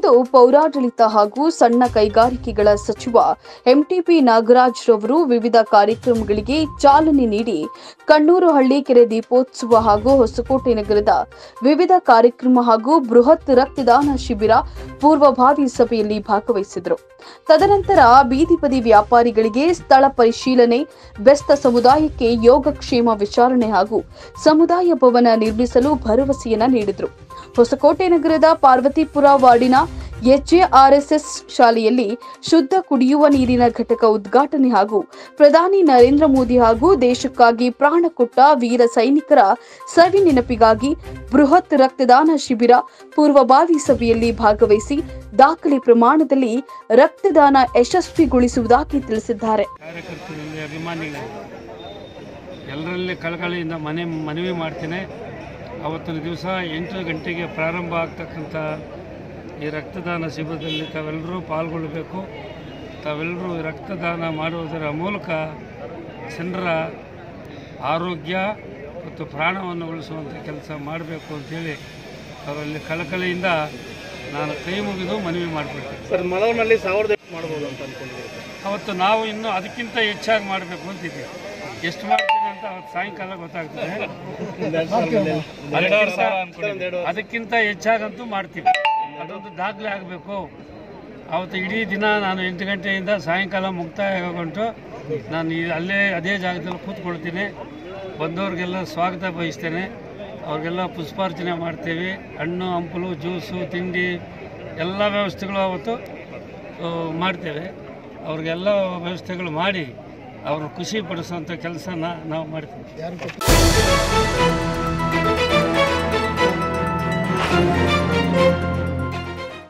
ಇಂದು ಪೌರಾಡಳಿತ ಹಾಗೂ ಸಣ್ಣ ಕೈಗಾರಿಕೆಗಳ ಸಚಿವ ಎಂಟಿಪಿ ನಾಗರಾಜ್ ರವರು ವಿವಿಧ ಕಾರ್ಯಕ್ರಮಗಳಿಗೆ ಚಾಲನೆ ನೀಡಿ ಕಣ್ಣೂರು ಹಳ್ಳಿ ಕೆರೆ ದೀಪೋತ್ಸವ ಹಾಗೂ ಹೊಸಕೋಟೆ ನಗರದ ವಿವಿಧ ಕಾರ್ಯಕ್ರಮ ಹಾಗೂ ಬೃಹತ್ ರಕ್ತದಾನ ಶಿಬಿರ ಪೂರ್ವಭಾವಿ ಸಭೆಯಲ್ಲಿ ಭಾಗವಹಿಸಿದರು ತದನಂತರ ಬೀದಿ ಬದಿ ವ್ಯಾಪಾರಿಗಳಿಗೆ ಸ್ಥಳ ಪರಿಶೀಲನೆ ಬೆಸ್ತ ಸಮುದಾಯಕ್ಕೆ ಯೋಗಕ್ಷೇಮ ವಿಚಾರಣೆ ಹಾಗೂ ಸಮುದಾಯ ಭವನ ನಿರ್ಮಿಸಲು ಭರವಸೆಯನ್ನ ನೀಡಿದರು ಹೊಸಕೋಟೆ ನಗರದ ಪಾರ್ವತಿಪುರ ವಾರ್ಡಿನ ಎಚ್ಎಆರ್ಎಸ್ಎಸ್ ಶಾಲೆಯಲ್ಲಿ ಶುದ್ಧ ಕುಡಿಯುವ ನೀರಿನ ಘಟಕ ಉದ್ಘಾಟನೆ ಹಾಗೂ ಪ್ರಧಾನಿ ನರೇಂದ್ರ ಮೋದಿ ಹಾಗೂ ದೇಶಕ್ಕಾಗಿ ಪ್ರಾಣ ಕೊಟ್ಟ ವೀರ ಸೈನಿಕರ ಸವಿ ನೆನಪಿಗಾಗಿ ಬೃಹತ್ ರಕ್ತದಾನ ಶಿಬಿರ ಪೂರ್ವಭಾವಿ ಸಭೆಯಲ್ಲಿ ಭಾಗವಹಿಸಿ ದಾಖಲೆ ಪ್ರಮಾಣದಲ್ಲಿ ರಕ್ತದಾನ ಯಶಸ್ವಿಗೊಳಿಸುವುದಾಗಿ ತಿಳಿಸಿದ್ದಾರೆ ಕಾರ್ಯಕರ್ತರಲ್ಲಿ ಅಭಿಮಾನಿಗಳು ಎಲ್ಲರಲ್ಲಿ ಕಳಕಳಿಯಿಂದ ಮನೆ ಮನವಿ ಮಾಡ್ತೇನೆ ಅವತ್ತಿನ ದಿವಸ ಎಂಟು ಗಂಟೆಗೆ ಪ್ರಾರಂಭ ಆಗ್ತಕ್ಕಂಥ ಈ ರಕ್ತದಾನ ಶಿಬಿರದಲ್ಲಿ ತಾವೆಲ್ಲರೂ ಪಾಲ್ಗೊಳ್ಳಬೇಕು ತಾವೆಲ್ಲರೂ ರಕ್ತದಾನ ಮಾಡುವುದರ ಮೂಲಕ ಜನರ ಆರೋಗ್ಯ ಮತ್ತು ಪ್ರಾಣವನ್ನು ಉಳಿಸುವಂಥ ಕೆಲಸ ಮಾಡಬೇಕು ಅಂತೇಳಿ ಅವರಲ್ಲಿ ಕಳಕಳಿಯಿಂದ ನಾನು ಕೈ ಮುಗಿದು ಮನವಿ ಮಾಡಿಕೊಳ್ತೇನೆ ಸರ್ ಮಲವನಲ್ಲಿ ಸಾವಿರದ ಎಂಟು ಮಾಡ್ಬೋದು ಅಂತ ಅನ್ಕೊಂಡಿದ್ದೀವಿ ಅವತ್ತು ನಾವು ಇನ್ನೂ ಅದಕ್ಕಿಂತ ಹೆಚ್ಚಾಗಿ ಮಾಡಬೇಕು ಅಂತಿದ್ದೀವಿ ಎಷ್ಟು ಮಾಡ್ತೀವಿ ಅಂತ ಅವತ್ತು ಸಾಯಂಕಾಲ ಗೊತ್ತಾಗ್ತದೆ ಅದಕ್ಕಿಂತ- ಅದಕ್ಕಿಂತ ಹೆಚ್ಚಾಗಂತೂ ಮಾಡ್ತೀವಿ ಅದೊಂದು ದಾಖಲೆ ಆಗಬೇಕು ಅವತ್ತು ಇಡೀ ದಿನ ನಾನು ಎಂಟು ಗಂಟೆಯಿಂದ ಸಾಯಂಕಾಲ ಮುಕ್ತಾಯ ಆಗೋಗಂಟು ನಾನು ಈ- ಅಲ್ಲೇ ಅದೇ ಜಾಗದಲ್ಲಿ ಕೂತ್ಕೊಳ್ತೀನಿ ಬಂದವ್ರಿಗೆಲ್ಲ ಸ್ವಾಗತ ಬಯಸ್ತೇನೆ ಅವ್ರಿಗೆಲ್ಲ ಪುಷ್ಪಾರ್ಚನೆ ಮಾಡ್ತೀವಿ ಹಣ್ಣು ಹಂಪಲು ಜ್ಯೂಸು ತಿಂಡಿ ಎಲ್ಲ ವ್ಯವಸ್ಥೆಗಳು ಅವತ್ತು ಆ, ಮಾಡ್ತೇವೆ ಅವ್ರಿಗೆಲ್ಲ ವ್ಯವಸ್ಥೆಗಳು ಮಾಡಿ ಅವ್ರನ್ನ ಖುಷಿ ಪಡಿಸೋಂಥ ಕೆಲಸನ ನಾವು ಮಾಡ್ತೀವಿ